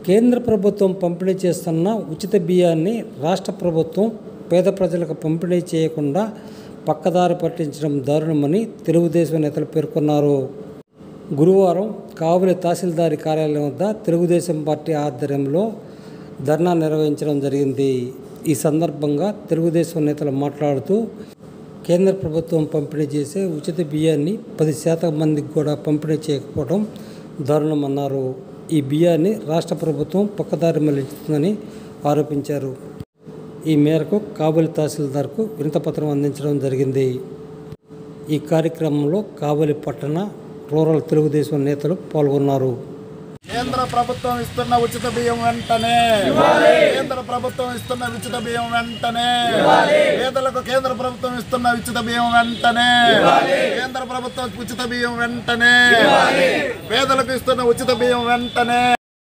కేంద్ర ప్రభుత్వం పంపిణీ చేస్తున్న ఉచిత బియ్యాన్ని రాష్ట్ర ప్రభుత్వం పేద ప్రజలకు పంపిణీ చేయకుండా పక్కదారి పట్టించడం దారుణమని తెలుగుదేశం నేతలు పేర్కొన్నారు గురువారం కావలి తహసీల్దారి కార్యాలయం వద్ద తెలుగుదేశం పార్టీ ఆధ్వర్యంలో ధర్నా నిర్వహించడం జరిగింది ఈ సందర్భంగా తెలుగుదేశం నేతలు మాట్లాడుతూ కేంద్ర ప్రభుత్వం పంపిణీ చేసే ఉచిత బియ్యాన్ని పది శాతం మందికి కూడా పంపిణీ చేయకపోవడం దారుణమన్నారు ఈ బియ్యాన్ని రాష్ట్ర ప్రభుత్వం పక్కదారి మళ్లించుతుందని ఆరోపించారు ఈ మేరకు కాబూలి తహసీల్దార్కు వినతపత్రం అందించడం జరిగింది ఈ కార్యక్రమంలో కాబూలి పట్టణ రూరల్ తెలుగుదేశం నేతలు పాల్గొన్నారు కేంద్ర ప్రభుత్వం ఇస్తున్న ఉచిత బియ్యం వెంటనే కేంద్ర ప్రభుత్వం ఇస్తున్న ఉచిత బియ్యం వెంటనే పేదలకు కేంద్ర ప్రభుత్వం ఇస్తున్న ఉచిత బియ్యం వెంటనే కేంద్ర ప్రభుత్వం ఉచిత బియ్యం వెంటనే పేదలకు ఇస్తున్న ఉచిత బియ్యం వెంటనే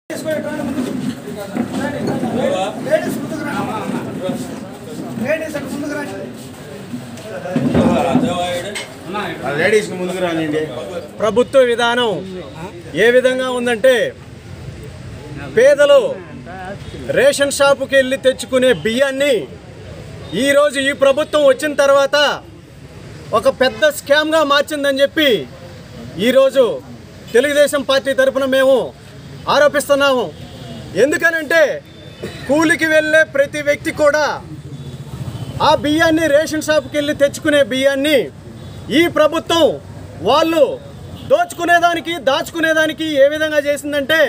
లేడీస్ ముందుకు రానియండి ప్రభుత్వ విధానం ఏ విధంగా ఉందంటే పేదలు రేషన్ షాపుకి వెళ్ళి తెచ్చుకునే బియ్యాన్ని ఈరోజు ఈ ప్రభుత్వం వచ్చిన తర్వాత ఒక పెద్ద స్కామ్గా మార్చిందని చెప్పి ఈరోజు తెలుగుదేశం పార్టీ తరఫున మేము ఆరోపిస్తున్నాము ఎందుకనంటే కూలికి వెళ్ళే ప్రతి వ్యక్తి కూడా ఆ బియ్యాన్ని రేషన్ షాప్కి వెళ్ళి తెచ్చుకునే బియ్యాన్ని ఈ ప్రభుత్వం వాళ్ళు దోచుకునేదానికి దాచుకునేదానికి ఏ విధంగా చేసిందంటే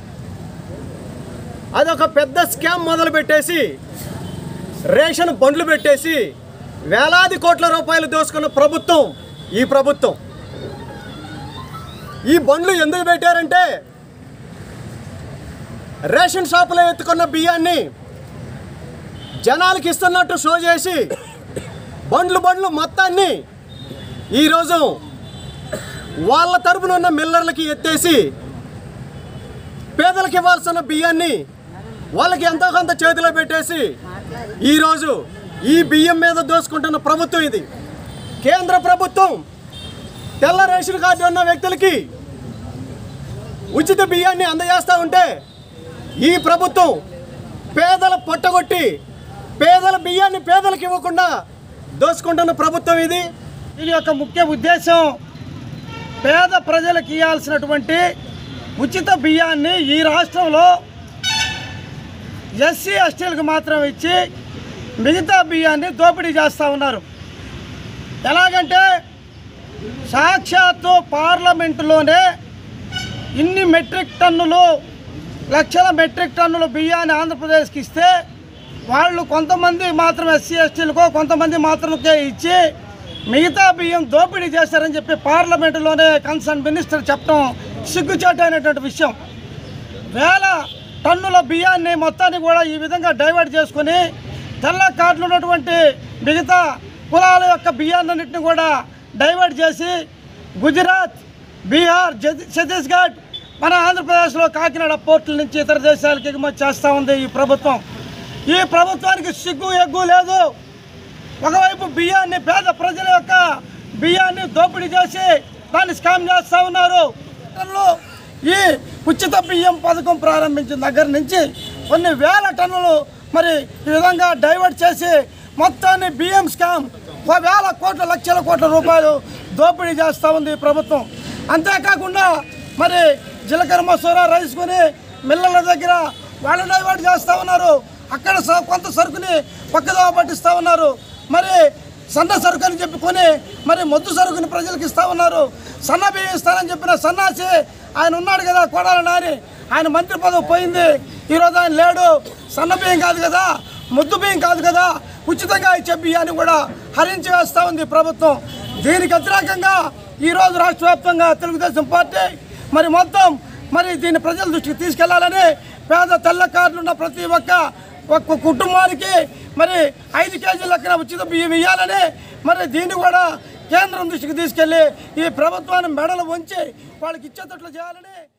అదొక పెద్ద స్కామ్ మొదలు పెట్టేసి రేషన్ బండ్లు పెట్టేసి వేలాది కోట్ల రూపాయలు దోసుకున్న ప్రభుత్వం ఈ ప్రభుత్వం ఈ బండ్లు ఎందుకు పెట్టారంటే రేషన్ షాపులో ఎత్తుకున్న బియ్యాన్ని జనాలకి ఇస్తున్నట్టు షో చేసి బండ్లు బండ్లు మొత్తాన్ని ఈరోజు వాళ్ళ తరపున ఉన్న మిల్లర్లకి ఎత్తేసి పేదలకు ఇవ్వాల్సిన బియ్యాన్ని వాళ్ళకి ఎంతో కొంత చేతిలో పెట్టేసి ఈరోజు ఈ బియ్యం మీద దోసుకుంటున్న ప్రభుత్వం ఇది కేంద్ర ప్రభుత్వం తెల్ల రేషన్ కార్డు ఉన్న వ్యక్తులకి ఉచిత బియ్యాన్ని అందజేస్తూ ఉంటే ఈ ప్రభుత్వం పేదల పొట్టగొట్టి పేదల బియ్యాన్ని పేదలకు ఇవ్వకుండా దోసుకుంటున్న ప్రభుత్వం ఇది దీని యొక్క ముఖ్య ఉద్దేశం పేద ప్రజలకు ఇవ్వాల్సినటువంటి ఉచిత బియ్యాన్ని ఈ రాష్ట్రంలో ఎస్సీ ఎస్టీలకు మాత్రం ఇచ్చి మిగతా బియ్యాన్ని దోపిడీ చేస్తూ ఉన్నారు ఎలాగంటే సాక్షాత్తు పార్లమెంటులోనే ఇన్ని మెట్రిక్ టన్నులు లక్షల మెట్రిక్ టన్నుల బియ్యాన్ని ఆంధ్రప్రదేశ్కి ఇస్తే వాళ్ళు కొంతమంది మాత్రం ఎస్సీ ఎస్టీలకో కొంతమంది మాత్రమే ఇచ్చి మిగతా బియ్యం దోపిడీ చేశారని చెప్పి పార్లమెంటులోనే కన్సర్న్ మినిస్టర్ చెప్పడం సిగ్గుచేటైనటువంటి విషయం వేల టన్నుల బియ్యాన్ని మొత్తాన్ని కూడా ఈ విధంగా డైవర్ట్ చేసుకొని తెల్ల కార్డులు ఉన్నటువంటి మిగతా కులాల యొక్క బియ్యాన్నింటిని కూడా డైవర్ట్ చేసి గుజరాత్ బీహార్ ఛత్తీ- ఛత్తీస్గఢ్ మన ఆంధ్రప్రదేశ్లో కాకినాడ పోర్టుల నుంచి ఇతర దేశాలకు ఎగుమతి చేస్తూ ఉంది ఈ ప్రభుత్వం ఈ ప్రభుత్వానికి సిగ్గు ఎగ్గు లేదు ఒకవైపు బియ్యాన్ని పేద ప్రజల యొక్క బియ్యాన్ని దోపిడీ చేసి దాన్ని స్కామ్ చేస్తూ ఉన్నారు టన్నులు ఈ ఉచిత బియ్యం పథకం ప్రారంభించిన దగ్గర నుంచి కొన్ని వేల టన్నులు మరి ఈ విధంగా డైవర్ట్ చేసి మొత్తాన్ని బియ్యం స్కామ్ ఒక వేల కోట్ల లక్షల కోట్ల రూపాయలు దోపిడీ చేస్తూ ఉంది ఈ ప్రభుత్వం అంతేకాకుండా మరి జీలకర్ర మసూరా రైస్ కొని మిల్లల దగ్గర వాళ్ళు డైవర్ట్ చేస్తూ ఉన్నారు అక్కడ స- కొంత సరుకుని పక్కదో పట్టిస్తూ ఉన్నారు మరి సన్న సరుకు అని చెప్పుకొని మరి మొద్దు సరుకుని ప్రజలకు ఇస్తూ ఉన్నారు సన్న బియ్యం ఇస్తానని చెప్పిన సన్నాసి ఆయన ఉన్నాడు కదా కొడాల నాని ఆయన మంత్రి పదవి పోయింది ఈరోజు ఆయన లేడు సన్న బియ్యం కాదు కదా ముద్దు బియ్యం కాదు కదా ఉచితంగా ఇచ్చే బియ్యాన్ని కూడా హరించి వేస్తూ ఉంది ప్రభుత్వం దీనికి వ్యతిరేకంగా ఈరోజు రాష్ట్ర వ్యాప్తంగా తెలుగుదేశం పార్టీ మరి మొత్తం మరి దీన్ని ప్రజల దృష్టికి తీసుకెళ్లాలని పేద తెల్ల కార్డులు ఉన్న ప్రతి ఒక్క ఒక్క కుటుంబానికి మరి ఐదు కేజీల లెక్కన ఉచిత బియ్యం ఇవ్వాలని మరి దీన్ని కూడా కేంద్రం దృష్టికి తీసుకెళ్లి ఈ ప్రభుత్వాన్ని మెడలు వంచి వాళ్ళకి ఇచ్చేటట్లు చేయాలని